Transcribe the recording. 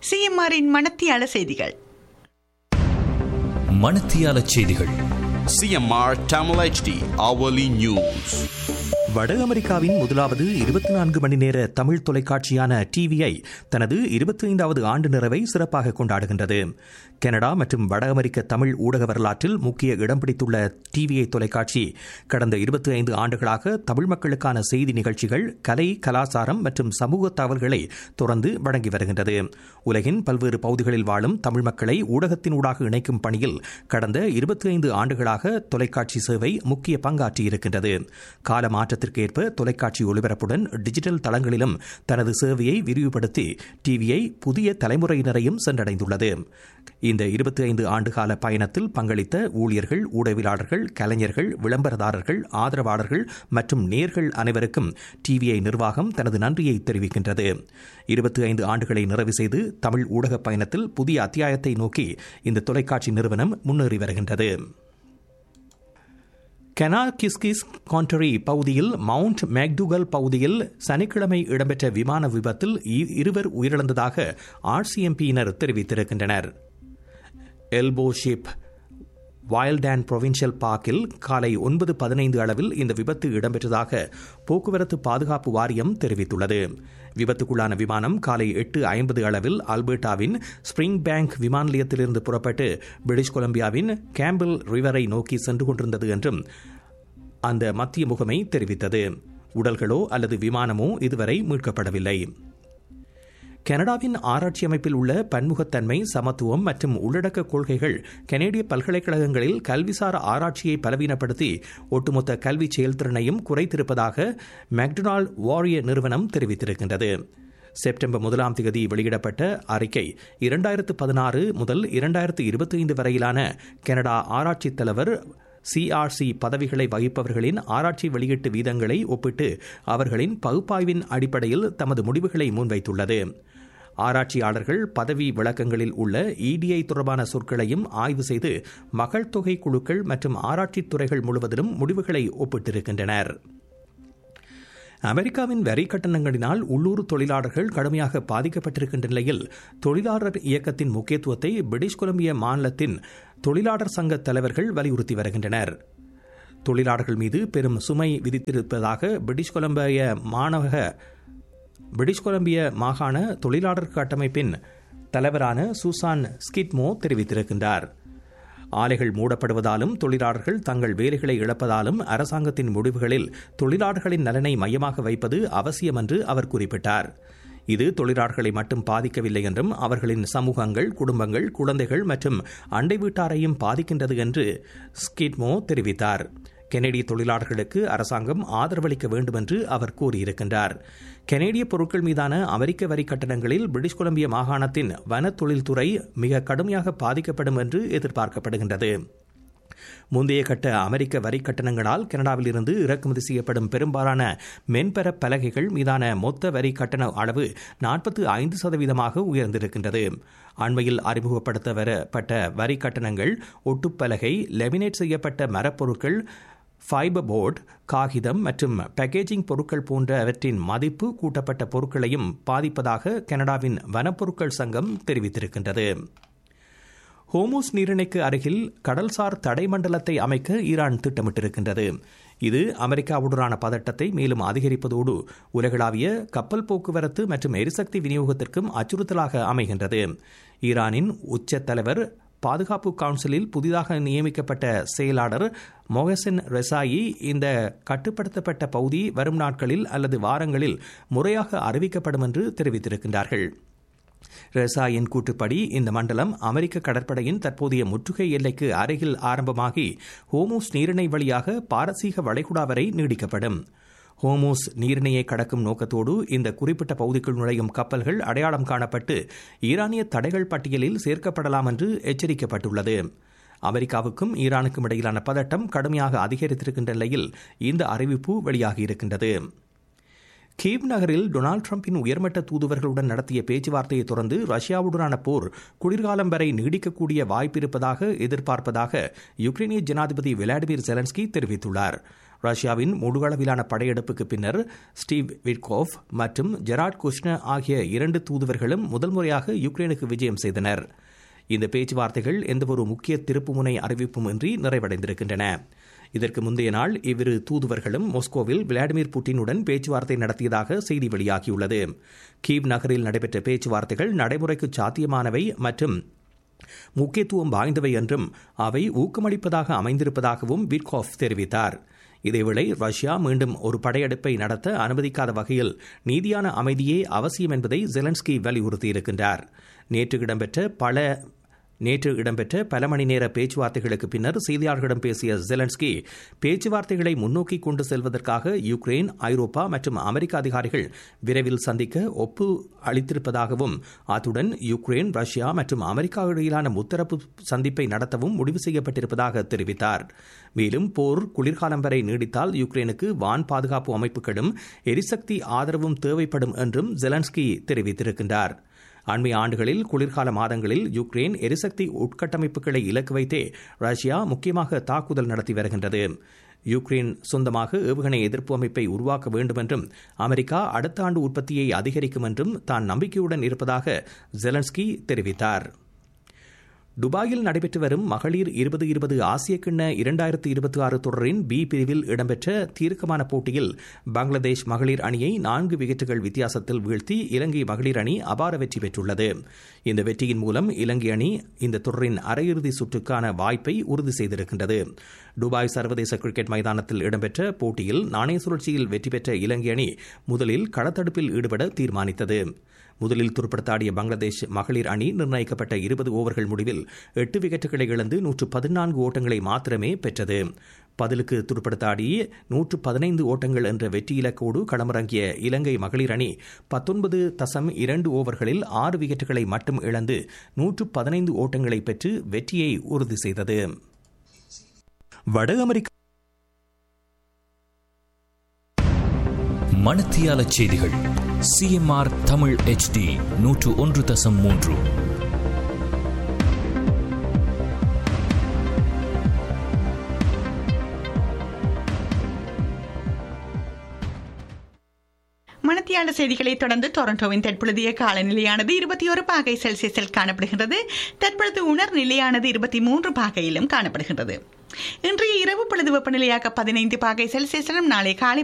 சிஎம்ஆரின் மணத்தியால செய்திகள் மணத்தியால செய்திகள் CMR Tamil HD hourly news. வட அமெரிக்காவின் முதலாவது இருபத்தி நான்கு மணி நேர தமிழ் தொலைக்காட்சியான டிவிஐ தனது இருபத்தி ஐந்தாவது ஆண்டு நிறைவை சிறப்பாக கொண்டாடுகின்றது கனடா மற்றும் வட அமெரிக்க தமிழ் ஊடக வரலாற்றில் முக்கிய இடம் பிடித்துள்ள டிவிஐ தொலைக்காட்சி கடந்த இருபத்தி ஐந்து ஆண்டுகளாக தமிழ் மக்களுக்கான செய்தி நிகழ்ச்சிகள் கலை கலாச்சாரம் மற்றும் சமூக தகவல்களை தொடர்ந்து வழங்கி வருகின்றது உலகின் பல்வேறு பகுதிகளில் வாழும் தமிழ் மக்களை ஊடகத்தினூடாக இணைக்கும் பணியில் கடந்த இருபத்தி ஐந்து ஆண்டுகளாக தொலைக்காட்சி சேவை முக்கிய பங்காற்றியிருக்கின்றது கால மாற்றத்திற்கு ஏற்ப தொலைக்காட்சி ஒளிபரப்புடன் டிஜிட்டல் தளங்களிலும் தனது சேவையை விரிவுபடுத்தி டிவியை புதிய தலைமுறையினரையும் சென்றடைந்துள்ளது இந்த இருபத்தி ஐந்து ஆண்டுகால பயணத்தில் பங்களித்த ஊழியர்கள் ஊடகவியலாளர்கள் கலைஞர்கள் விளம்பரதாரர்கள் ஆதரவாளர்கள் மற்றும் நேர்கள் அனைவருக்கும் டிவிஐ நிர்வாகம் தனது நன்றியை தெரிவிக்கின்றது இருபத்தி ஐந்து ஆண்டுகளை நிறைவு செய்து தமிழ் ஊடக பயணத்தில் புதிய அத்தியாயத்தை நோக்கி இந்த தொலைக்காட்சி நிறுவனம் முன்னேறி வருகின்றது கெனா கிஸ்கிஸ் கான்டரி பகுதியில் மவுண்ட் மேக்டுகல் பகுதியில் சனிக்கிழமை இடம்பெற்ற விமான விபத்தில் இ- இருவர் உயிரிழந்ததாக ஆர்சிஎம்பியினர் தெரிவித்திருக்கின்றனர் எல்போ ஷிப் வைல்ட் புரொவின்ஷியல் பார்க்கில் காலை ஒன்பது பதினைந்து அளவில் இந்த விபத்து இடம்பெற்றதாக போக்குவரத்து பாதுகாப்பு வாரியம் தெரிவித்துள்ளது விபத்துக்குள்ளான விமானம் காலை எட்டு ஐம்பது அளவில் அல்பர்டாவின் ஸ்பிரிங் பேங்க் விமான நிலையத்திலிருந்து புறப்பட்டு பிரிட்டிஷ் கொலம்பியாவின் கேம்பிள் ரிவரை நோக்கி சென்று கொண்டிருந்தது என்றும் அந்த மத்திய முகமை தெரிவித்தது உடல்களோ அல்லது விமானமோ இதுவரை மீட்கப்படவில்லை கனடாவின் ஆராய்ச்சி அமைப்பில் உள்ள பன்முகத்தன்மை சமத்துவம் மற்றும் உள்ளடக்க கொள்கைகள் கனேடிய பல்கலைக்கழகங்களில் கல்விசார் ஆராய்ச்சியை பலவீனப்படுத்தி ஒட்டுமொத்த கல்வி செயல்திறனையும் குறைத்திருப்பதாக மெக்டொனால்ட் வாரியர் நிறுவனம் தெரிவித்திருக்கின்றது செப்டம்பர் முதலாம் தேதி வெளியிடப்பட்ட அறிக்கை இரண்டாயிரத்து பதினாறு முதல் இரண்டாயிரத்து இருபத்தி ஐந்து வரையிலான கனடா ஆராய்ச்சித் தலைவர் சிஆர்சி பதவிகளை வகிப்பவர்களின் ஆராய்ச்சி வெளியீட்டு வீதங்களை ஒப்பிட்டு அவர்களின் பகுப்பாய்வின் அடிப்படையில் தமது முடிவுகளை முன்வைத்துள்ளது ஆராய்ச்சியாளர்கள் பதவி விளக்கங்களில் உள்ள இடிஐ தொடர்பான சொற்களையும் ஆய்வு செய்து மகள் தொகை குழுக்கள் மற்றும் ஆராய்ச்சித் துறைகள் முழுவதிலும் முடிவுகளை ஒப்பிட்டிருக்கின்றனர் அமெரிக்காவின் வரி கட்டணங்களினால் உள்ளூர் தொழிலாளர்கள் கடுமையாக பாதிக்கப்பட்டிருக்கின்ற நிலையில் தொழிலாளர் இயக்கத்தின் முக்கியத்துவத்தை பிரிட்டிஷ் கொலம்பிய மாநிலத்தின் தொழிலாளர் சங்க தலைவர்கள் வலியுறுத்தி வருகின்றனர் தொழிலாளர்கள் மீது பெரும் சுமை விதித்திருப்பதாக பிரிட்டிஷ் கொலம்பிய மாணவக பிரிட்டிஷ் கொலம்பிய மாகாண தொழிலாளர் கட்டமைப்பின் தலைவரான சூசான் ஸ்கிட்மோ தெரிவித்திருக்கின்றார் ஆலைகள் மூடப்படுவதாலும் தொழிலாளர்கள் தங்கள் வேலைகளை இழப்பதாலும் அரசாங்கத்தின் முடிவுகளில் தொழிலாளர்களின் நலனை மையமாக வைப்பது அவசியம் என்று அவர் குறிப்பிட்டார் இது தொழிலாளர்களை மட்டும் பாதிக்கவில்லை என்றும் அவர்களின் சமூகங்கள் குடும்பங்கள் குழந்தைகள் மற்றும் அண்டை வீட்டாரையும் பாதிக்கின்றது என்று ஸ்கிட்மோ தெரிவித்தார் கெனடிய தொழிலாளர்களுக்கு அரசாங்கம் ஆதரவளிக்க வேண்டும் என்று அவர் கூறியிருக்கின்றார் கெனடிய பொருட்கள் மீதான அமெரிக்க வரி கட்டணங்களில் பிரிட்டிஷ் கொலம்பிய மாகாணத்தின் வன தொழில்துறை மிக கடுமையாக பாதிக்கப்படும் என்று எதிர்பார்க்கப்படுகின்றது முந்தைய கட்ட அமெரிக்க வரி கட்டணங்களால் கனடாவிலிருந்து இறக்குமதி செய்யப்படும் பெரும்பாலான மென்பெற பலகைகள் மீதான மொத்த வரி கட்டண அளவு நாற்பத்தி ஐந்து சதவீதமாக உயர்ந்திருக்கின்றது அண்மையில் அறிமுகப்படுத்த வரப்பட்ட வரி கட்டணங்கள் ஒட்டுப்பலகை லெமினேட் செய்யப்பட்ட மரப்பொருட்கள் ஃபைபர் போர்டு காகிதம் மற்றும் பேக்கேஜிங் பொருட்கள் போன்றவற்றின் மதிப்பு கூட்டப்பட்ட பொருட்களையும் பாதிப்பதாக கனடாவின் வனப்பொருட்கள் சங்கம் தெரிவித்திருக்கின்றது ஹோமூஸ் நீரிணைக்கு அருகில் கடல்சார் தடைமண்டலத்தை அமைக்க ஈரான் திட்டமிட்டிருக்கின்றது இது அமெரிக்காவுடனான பதட்டத்தை மேலும் அதிகரிப்பதோடு உலகளாவிய கப்பல் போக்குவரத்து மற்றும் எரிசக்தி விநியோகத்திற்கும் அச்சுறுத்தலாக அமைகின்றது ஈரானின் உச்ச தலைவர் பாதுகாப்பு கவுன்சிலில் புதிதாக நியமிக்கப்பட்ட செயலாளர் மொஹசின் ரெசாயி இந்த கட்டுப்படுத்தப்பட்ட பகுதி வரும் நாட்களில் அல்லது வாரங்களில் முறையாக அறிவிக்கப்படும் என்று தெரிவித்திருக்கின்றார்கள் ரெசாயின் கூற்றுப்படி இந்த மண்டலம் அமெரிக்க கடற்படையின் தற்போதைய முற்றுகை எல்லைக்கு அருகில் ஆரம்பமாகி ஹோமூஸ் நீரிணை வழியாக பாரசீக வளைகுடா வரை நீடிக்கப்படும் ஹோமூஸ் நீரிணையை கடக்கும் நோக்கத்தோடு இந்த குறிப்பிட்ட பகுதிக்குள் நுழையும் கப்பல்கள் அடையாளம் காணப்பட்டு ஈரானிய தடைகள் பட்டியலில் சேர்க்கப்படலாம் என்று எச்சரிக்கப்பட்டுள்ளது அமெரிக்காவுக்கும் ஈரானுக்கும் இடையிலான பதட்டம் கடுமையாக அதிகரித்திருக்கின்ற நிலையில் இந்த அறிவிப்பு வெளியாகியிருக்கின்றது கீவ் நகரில் டொனால்டு டிரம்பின் உயர்மட்ட தூதுவர்களுடன் நடத்திய பேச்சுவார்த்தையை தொடர்ந்து ரஷ்யாவுடனான போர் குளிர்காலம் வரை நீடிக்கக்கூடிய வாய்ப்பிருப்பதாக எதிர்பார்ப்பதாக யுக்ரைனிய ஜனாதிபதி விளாடிமிர் ஜெலன்ஸ்கி தெரிவித்துள்ளார் ரஷ்யாவின் முழுகளவிலான படையெடுப்புக்கு பின்னர் ஸ்டீவ் விட்கோஃப் மற்றும் ஜெராட் குஷ்ன ஆகிய இரண்டு தூதுவர்களும் முதல் முறையாக யுக்ரைனுக்கு விஜயம் செய்தனர் இந்த பேச்சுவார்த்தைகள் எந்தவொரு முக்கிய திருப்புமுனை அறிவிப்பும் இன்றி நிறைவடைந்திருக்கின்றன இதற்கு முந்தைய நாள் இவ்விரு தூதுவர்களும் மாஸ்கோவில் விளாடிமிர் புட்டினுடன் பேச்சுவார்த்தை நடத்தியதாக செய்தி வெளியாகியுள்ளது கீவ் நகரில் நடைபெற்ற பேச்சுவார்த்தைகள் நடைமுறைக்கு சாத்தியமானவை மற்றும் முக்கியத்துவம் வாய்ந்தவை என்றும் அவை ஊக்கமளிப்பதாக அமைந்திருப்பதாகவும் விட்காஃப் தெரிவித்தார் இதேவேளை ரஷ்யா மீண்டும் ஒரு படையெடுப்பை நடத்த அனுமதிக்காத வகையில் நீதியான அமைதியே அவசியம் என்பதை ஜெலன்ஸ்கி வலியுறுத்தியிருக்கின்றார் நேற்று இடம்பெற்ற பல நேற்று இடம்பெற்ற பல மணி நேர பேச்சுவார்த்தைகளுக்கு பின்னர் செய்தியாளர்களிடம் பேசிய ஜெலன்ஸ்கி பேச்சுவார்த்தைகளை முன்னோக்கி கொண்டு செல்வதற்காக யுக்ரைன் ஐரோப்பா மற்றும் அமெரிக்க அதிகாரிகள் விரைவில் சந்திக்க ஒப்பு அளித்திருப்பதாகவும் அத்துடன் யுக்ரைன் ரஷ்யா மற்றும் அமெரிக்கா இடையிலான முத்தரப்பு சந்திப்பை நடத்தவும் முடிவு செய்யப்பட்டிருப்பதாக தெரிவித்தார் மேலும் போர் குளிர்காலம் வரை நீடித்தால் யுக்ரைனுக்கு வான் பாதுகாப்பு அமைப்புகளும் எரிசக்தி ஆதரவும் தேவைப்படும் என்றும் ஜெலன்ஸ்கி தெரிவித்திருக்கின்றார் அண்மை ஆண்டுகளில் குளிர்கால மாதங்களில் யுக்ரைன் எரிசக்தி உட்கட்டமைப்புகளை இலக்கு வைத்தே ரஷ்யா முக்கியமாக தாக்குதல் நடத்தி வருகின்றது யுக்ரைன் சொந்தமாக ஏவுகணை எதிர்ப்பு அமைப்பை உருவாக்க வேண்டும் என்றும் அமெரிக்கா அடுத்த ஆண்டு உற்பத்தியை அதிகரிக்கும் என்றும் தான் நம்பிக்கையுடன் இருப்பதாக ஜெலன்ஸ்கி தெரிவித்தார் துபாயில் நடைபெற்று வரும் மகளிர் இருபது இருபது ஆசிய கிண்ண இரண்டாயிரத்தி இருபத்தி ஆறு தொடரின் பி பிரிவில் இடம்பெற்ற தீர்க்கமான போட்டியில் பங்களாதேஷ் மகளிர் அணியை நான்கு விக்கெட்டுகள் வித்தியாசத்தில் வீழ்த்தி இலங்கை மகளிர் அணி அபார வெற்றி பெற்றுள்ளது இந்த வெற்றியின் மூலம் இலங்கை அணி இந்த தொடரின் அரையிறுதி சுற்றுக்கான வாய்ப்பை உறுதி செய்திருக்கின்றது துபாய் சர்வதேச கிரிக்கெட் மைதானத்தில் இடம்பெற்ற போட்டியில் நாணய சுழற்சியில் வெற்றி பெற்ற இலங்கை அணி முதலில் களத்தடுப்பில் ஈடுபட தீர்மானித்தது முதலில் துருப்படுத்தாடிய பங்களாதேஷ் மகளிர் அணி நிர்ணயிக்கப்பட்ட இருபது ஓவர்கள் முடிவில் எட்டு விக்கெட்டுகளை இழந்து நூற்று பதினான்கு ஓட்டங்களை மாத்திரமே பெற்றது பதிலுக்கு துடுப்படுத்தாடி நூற்று பதினைந்து ஓட்டங்கள் என்ற வெற்றி இலக்கோடு களமிறங்கிய இலங்கை மகளிர் அணி பத்தொன்பது தசம் இரண்டு ஓவர்களில் ஆறு விக்கெட்டுகளை மட்டும் இழந்து நூற்று பதினைந்து ஓட்டங்களை பெற்று வெற்றியை உறுதி செய்தது வட அமெரிக்க மணத்தியால செய்திகள் சிஎம்ஆர் தமிழ் ஹெச்டி நூற்று ஒன்று தசம் மூன்று மணத்தியாள செய்திகளை தொடர்ந்து டொரண்டோவின் தற்பொழுதைய காலநிலையானது இருபத்தி ஒரு பாகை செல்சியஸில் காணப்படுகின்றது தற்பொழுது உணர் நிலையானது இருபத்தி மூன்று பாகையிலும் காணப்படுகின்றது இன்றைய இரவு பொழுது வெப்பநிலையாக பதினைந்து பாகை செல்சியஸிலும் நாளை காலை